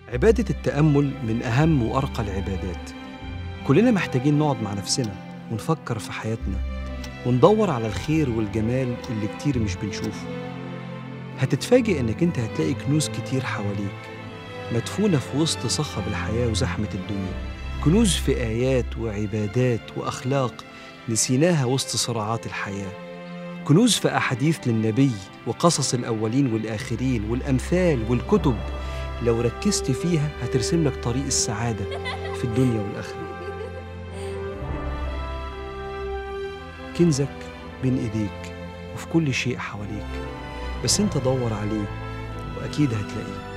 عبادة التأمل من أهم وأرقى العبادات كلنا محتاجين نقعد مع نفسنا ونفكر في حياتنا وندور على الخير والجمال اللي كتير مش بنشوفه هتتفاجئ إنك أنت هتلاقي كنوز كتير حواليك مدفونة في وسط صخب الحياة وزحمة الدنيا كنوز في آيات وعبادات وأخلاق نسيناها وسط صراعات الحياة كنوز في أحاديث للنبي وقصص الأولين والآخرين والأمثال والكتب لو ركزت فيها هترسم لك طريق السعادة في الدنيا والآخرة كنزك بين إيديك وفي كل شيء حواليك بس أنت دور عليه وأكيد هتلاقيه